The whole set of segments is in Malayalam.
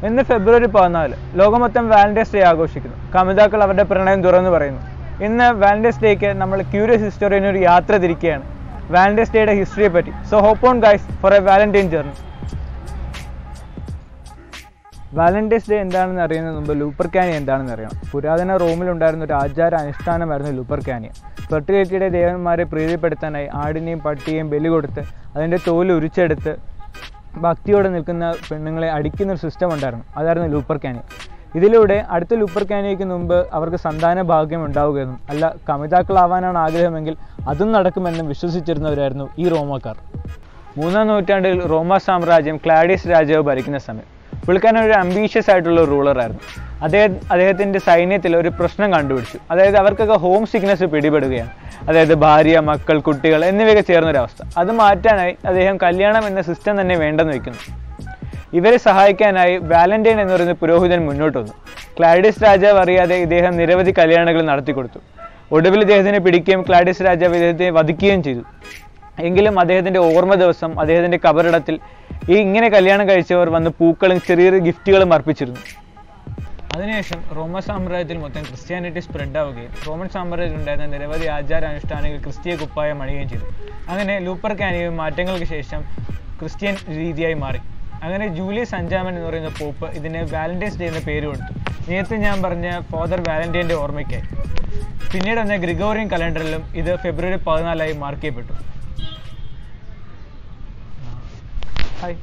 ഇന്ന് ഫെബ്രുവരി പതിനാല് ലോകമൊത്തം വാലന്റൈൻസ് ഡേ ആഘോഷിക്കുന്നു കമിതാക്കൾ അവരുടെ പ്രണയം തുറന്നു പറയുന്നു ഇന്ന് വാലന്റൈൻസ് ഡേക്ക് നമ്മൾ ക്യൂരിയസ് ഹിസ്റ്റോറിയൻ ഒരു യാത്ര തിരിക്കുകയാണ് വാലന്റൈൻസ് ഡേയുടെ ഹിസ്റ്ററിയെ പറ്റി so hop on guys for a Valentine journey Valentine's day എന്താണെന്ന് അറിയുന്നതിന് മുമ്പ് ലൂപ്പർ കാനി എന്താണെന്ന് അറിയണം പുരാതന റോമിലുണ്ടായിരുന്ന ഒരു ആചാര അനുഷ്ഠാനമായിരുന്നു ലൂപ്പർ കാനിയ ഫെർട്ടിലിറ്റിയുടെ ദേവന്മാരെ പ്രീതിപ്പെടുത്താനായി ആടിനെയും പട്ടിയെയും ബലി കൊടുത്ത് അതിൻ്റെ തോല് ഉരിച്ചെടുത്ത് ഭക്തിയോടെ നിൽക്കുന്ന പെണ്ണുങ്ങളെ അടിക്കുന്ന ഒരു സിസ്റ്റം ഉണ്ടായിരുന്നു അതായിരുന്നു ലൂപ്പർ കാനിയ ഇതിലൂടെ അടുത്ത ലൂപ്പർ കാനിയയ്ക്ക് മുമ്പ് അവർക്ക് സന്താന ഭാഗ്യം ഉണ്ടാവുകയെന്നും അല്ല കമിതാക്കളാവാനാണ് ആഗ്രഹമെങ്കിൽ അതും നടക്കുമെന്നും വിശ്വസിച്ചിരുന്നവരായിരുന്നു ഈ റോമക്കാർ മൂന്നാം നൂറ്റാണ്ടിൽ റോമ സാമ്രാജ്യം ക്ലാഡിയസ് രാജാവ് ഭരിക്കുന്ന സമയം പുള്ളിക്കാരൻ ഒരു അംബീഷ്യസ് ആയിട്ടുള്ള റൂളറായിരുന്നു അദ്ദേഹം അദ്ദേഹത്തിൻ്റെ സൈന്യത്തിൽ ഒരു പ്രശ്നം കണ്ടുപിടിച്ചു അതായത് അവർക്കൊക്കെ ഹോം സിക്നസ് പിടിപെടുകയാണ് അതായത് ഭാര്യ മക്കൾ കുട്ടികൾ എന്നിവയൊക്കെ ചേർന്നൊരവസ്ഥ അത് മാറ്റാനായി അദ്ദേഹം കല്യാണം എന്ന സിസ്റ്റം തന്നെ വേണ്ടെന്ന് വെക്കുന്നു ഇവരെ സഹായിക്കാനായി വാലന്റൈൻ എന്ന് പറയുന്ന പുരോഹിതൻ മുന്നോട്ട് വന്നു ക്ലാഡിയസ് രാജാവ് അറിയാതെ ഇദ്ദേഹം നിരവധി കല്യാണങ്ങൾ നടത്തിക്കൊടുത്തു ഒടുവിൽ ഇദ്ദേഹത്തിനെ പിടിക്കുകയും ക്ലാഡിയസ് രാജാവ് ഇദ്ദേഹത്തെ വധിക്കുകയും ചെയ്തു എങ്കിലും അദ്ദേഹത്തിൻ്റെ ഓർമ്മ ദിവസം അദ്ദേഹത്തിൻ്റെ കബറിടത്തിൽ ഈ ഇങ്ങനെ കല്യാണം കഴിച്ചവർ വന്ന് പൂക്കളും ചെറിയ ചെറിയ ഗിഫ്റ്റുകളും അർപ്പിച്ചിരുന്നു അതിനുശേഷം റോമൻ സാമ്രാജ്യത്തിൽ മൊത്തം ക്രിസ്ത്യാനിറ്റി സ്പ്രെഡ് ആവുകയും റോമൻ സാമ്രാജ്യത്തിൽ ഉണ്ടായിരുന്ന നിരവധി ആചാരാനുഷ്ഠാനങ്ങൾ ക്രിസ്തീയ കുപ്പായം അണിയുകയും ചെയ്തു അങ്ങനെ ലൂപ്പർ കാനിയും മാറ്റങ്ങൾക്ക് ശേഷം ക്രിസ്ത്യൻ രീതിയായി മാറി അങ്ങനെ ജൂലിയസ് അഞ്ചാമൻ എന്ന് പറയുന്ന പോപ്പ് ഇതിന് വാലന്റൈൻസ് ഡേ എന്ന പേര് കൊടുത്തു നേരത്തെ ഞാൻ പറഞ്ഞ ഫാദർ വാലന്റൈൻ്റെ ഓർമ്മയ്ക്കായി പിന്നീട് വന്ന ഗ്രിഗോറിയൻ കലണ്ടറിലും ഇത് ഫെബ്രുവരി പതിനാലായി മാർക്ക് ചെയ്യപ്പെട്ടു hi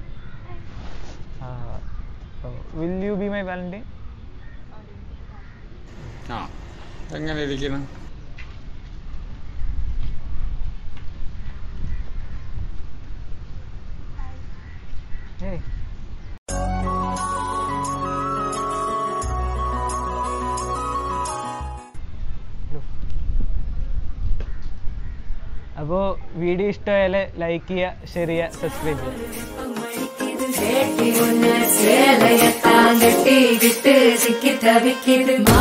will you be my Valentine ആ എങ്ങനെ ഇരിക്കണം ഏയ് അപ്പോൾ വീഡിയോ ഇഷ്ടമായാൽ ലൈക്ക് ചെയ്യുക ഷെയർ ചെയ്യുക സബ്സ്ക്രൈബ് ചെയ്യുക வேட்டி ஒண்ணு சேலைய தாங்கட்டி விட்டு சிக்கி தவிக்கிது மா